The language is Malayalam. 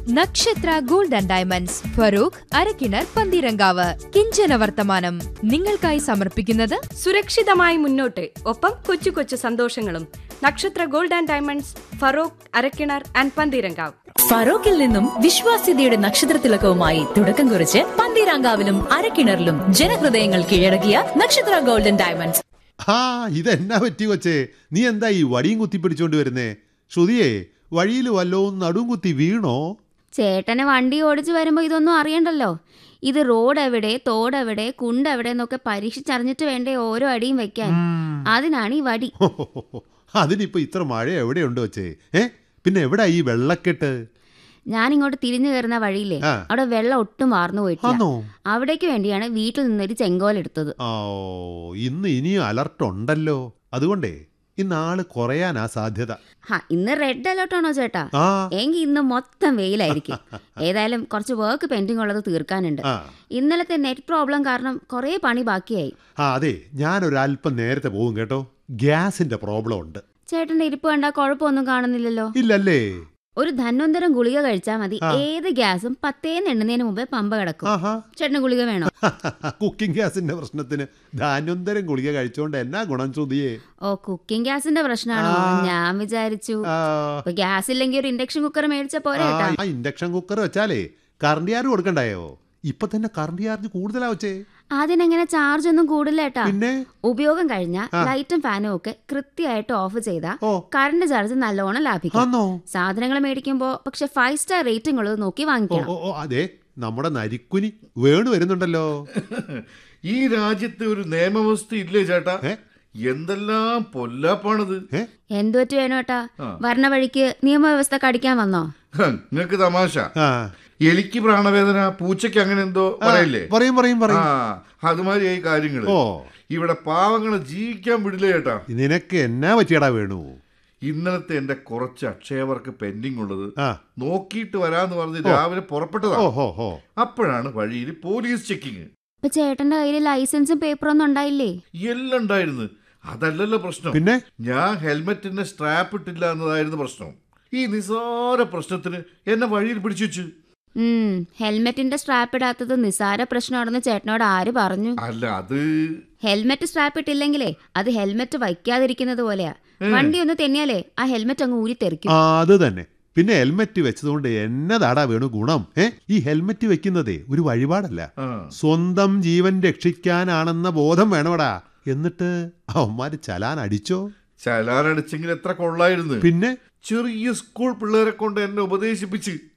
നക്ഷത്ര gold and diamonds Feroke Arakkinar Pantheerankavu കിഞ്ചന വർത്തമാനം നിങ്ങൾക്കായി സമർപ്പിക്കുന്നത് സുരക്ഷിതമായി മുന്നോട്ട് ഒപ്പം കൊച്ചു കൊച്ചു സന്തോഷങ്ങളും Nakshatra gold and diamonds Feroke Arakkinar and Pantheerankavu ഫറോക്കിൽ നിന്നും വിശ്വാസ്യതയുടെ നക്ഷത്രത്തിലക്കവുമായി തുടക്കം കുറിച്ച് പന്തീരാങ്കാവിലും അരക്കിണറിലും ജനഹൃദയങ്ങൾ കീഴടക്കിയ നക്ഷത്ര ഗോൾഡൻ ഡയമണ്ട്സ് ആ ഇതെന്നാ പറ്റി കൊച്ചേ നീ എന്താ ഈ വടിയും കുത്തി പിടിച്ചോണ്ട് വരുന്നേ ശ്രുതിയെ വഴിയിൽ വല്ലവും നടും കുത്തി വീണോ ചേട്ടന് വണ്ടി ഓടിച്ചു വരുമ്പോ ഇതൊന്നും അറിയണ്ടല്ലോ ഇത് റോഡ് എവിടെ തോട് എവിടെ കുണ്ട് എവിടെ എന്നൊക്കെ പരീക്ഷിച്ചറിഞ്ഞിട്ട് വേണ്ടേ ഓരോ അടിയും വെക്കാൻ അതിനാണ് ഈ വടി അതിനിപ്പോ ഇത്ര മഴ എവിടെയുണ്ട് കൊച്ചേ ഏ പിന്നെ എവിടാ ഈ വെള്ളക്കെട്ട് ഞാൻ ഇങ്ങോട്ട് തിരിഞ്ഞു കയറുന്ന വഴിയില്ലേ ആ. അവിടെ വെള്ളം ഒട്ടും വാർന്നു പോയിട്ടില്ല ആന്നോ അവിടേക്ക് വേണ്ടിയാണ് വീട്ടിൽ നിന്നൊരു ചെങ്കോലെടുത്തത് ആ ഓ, ഇന്ന് ഇനിയും അലർട്ട് ഉണ്ടല്ലോ അതുകൊണ്ടേ ഇന്ന് ആള് കുറയാനാ സാധ്യത ഹാ ഇന്ന് റെഡ് അലേർട്ട് ആണോ ചേട്ടാ ആ എങ്കിൽ ഇന്ന് മൊത്തം വെയിലായിരിക്കും ഏതായാലും കുറച്ച് വർക്ക് പെൻഡിങ് ഉള്ളത് തീർക്കാനുണ്ട് ആ ഇന്നലത്തെ നെറ്റ് പ്രോബ്ലം കാരണം കുറേ പണി ബാക്കിയായി ആ അതെ ഞാനൊരല്പം നേരത്തെ പോകും കേട്ടോ ഗ്യാസിന്റെ പ്രോബ്ലം ഉണ്ട് ചേട്ടന്റെ ഇരിപ്പ് കണ്ടാ കുഴപ്പമൊന്നും കാണുന്നില്ലല്ലോ ഇല്ലല്ലേ ഒരു ധന്വന്തരം ഗുളിക കഴിച്ചാൽ മതി ആ. ഏത് ഗ്യാസും പത്തേന്ന് എണ്ണുന്നതിന് മുമ്പേ പമ്പ കിടക്കും ആഹാ ചേട്ടന് ഗുളിക വേണോ കുക്കിംഗ് ഗ്യാസിന്റെ പ്രശ്നത്തിന് ധാന്യന്തരം ഗുളിക കഴിച്ചോണ്ട് എന്നാ ഗുണം ശ്രുതിയെ ഓ കുക്കിംഗ് ഗ്യാസിന്റെ പ്രശ്നമാണോ ആ. ഞാൻ വിചാരിച്ചു ആ, ഇപ്പൊ ഗ്യാസ് ഇല്ലെങ്കിൽ ഒരു ഇൻഡക്ഷൻ കുക്കർ മേടിച്ച പോരെ ആ, ചേട്ടാ ആ ഇൻഡക്ഷൻ കുക്കർ വെച്ചാലേ കറണ്ട് ചാർജ് കൊടുക്കണ്ടായോ ഇപ്പൊ തന്നെ കറണ്ട് ചാർജ് കൂടുതലാ വെച്ചേ അതിനെങ്ങനെ ചാർജ് ഒന്നും കൂടില്ല ചേട്ടാ പിന്നെ ഉപയോഗം കഴിഞ്ഞാൽ ആ. ലൈറ്റും ഫാനും ഒക്കെ കൃത്യമായിട്ട് ഓഫ് ചെയ്താൽ ഓ കറണ്ട് ചാർജ് നല്ലോണം ലാഭിക്കാം ആന്നോ സാധനങ്ങൾ മേടിക്കുമ്പോ പക്ഷെ ഫൈവ് സ്റ്റാർ റേറ്റിംഗ് ഉള്ളത് നോക്കി ഓ വാങ്ങിക്കണം ഓ, ഓ അതെ നമ്മുടെ നരിക്കുനി വേണു വരുന്നുണ്ടല്ലോ ഈ രാജ്യത്ത് ഒരു നിയമവ്യവസ്ഥ ഇല്ലേ ചേട്ടാ ഏ? എന്തെല്ലാം പൊല്ലാപ്പാണത് ഏ എന്തു പറ്റി വേണോ ചേട്ടാ ആ. വരണ വഴിക്ക് നിയമവ്യവസ്ഥ കടിക്കാൻ വന്നോ നിങ്ങക്ക് തമാശ ആ എലിക്ക് പ്രാണവേദന പൂച്ചയ്ക്ക് അങ്ങനെ എന്തോ ആ, പറയില്ലേ പറയും പറയും ആ പറയും അതുമാതിരിയായി കാര്യങ്ങള് ഓ ഇവിടെ പാവങ്ങളെ ജീവിക്കാൻ വിടില്ല ചേട്ടാ നിനക്ക് എന്നാ പറ്റിയടാ വേണു ഇന്നലത്തെ എന്റെ കുറച്ച് അക്ഷയവർക്ക് പെൻഡിങ് ഉള്ളത് ആ നോക്കിയിട്ട് വരാന്ന് പറഞ്ഞ് രാവിലെ പുറപ്പെട്ടതാ ഓ ഹോ ഹോ അപ്പോഴാണ് വഴിയിൽ പോലീസ് ചെക്കിങ് ഇപ്പൊ ചേട്ടന്റെ കയ്യിൽ ലൈസൻസും പേപ്പറൊന്നും ഉണ്ടായില്ലേ എല്ലാം ഉണ്ടായിരുന്നു അതല്ലല്ലോ പ്രശ്നം പിന്നെ ഞാൻ ഹെൽമെറ്റിന്റെ സ്ട്രാപ്പ് ഇട്ടില്ല എന്നതായിരുന്നു പ്രശ്നം ഈ നിസാര പ്രശ്നത്തിന് എന്നെ വഴിയിൽ പിടിച്ചു വെച്ചു ഉം ഹെൽമെറ്റിന്റെ സ്ട്രാപ്പ് ഇടാത്തത് നിസാര പ്രശ്നമാണെന്ന് ചേട്ടനോട് ആര് പറഞ്ഞു അല്ല അത് ഹെൽമെറ്റ് സ്ട്രാപ്പ് ഇട്ടില്ലെങ്കിലേ അത് ഹെൽമെറ്റ് വയ്ക്കാതിരിക്കുന്നത് പോലെയാ വണ്ടി ഒന്ന് തെന്നിയാലേ ആ ഹെൽമെറ്റ് അങ്ങ് ഊരി തെറിക്കും ആ അത് തന്നെ പിന്നെ ഹെൽമെറ്റ് വെച്ചതുകൊണ്ട് എന്നതാടാ വേണു ഗുണം ഏ ഈ ഹെൽമെറ്റ് വെക്കുന്നതേ ഒരു വഴിപാടല്ല ആ, സ്വന്തം ജീവൻ രക്ഷിക്കാനാണെന്ന ബോധം വേണോടാ എന്നിട്ട് അവന്മാര് ചലാൻ അടിച്ചോ ചലാനടിച്ചെങ്കിൽ എത്ര കൊള്ളായിരുന്നു പിന്നെ ചെറിയ സ്കൂൾ പിള്ളേരെ കൊണ്ട് എന്നെ ഉപദേശിപ്പിച്ച്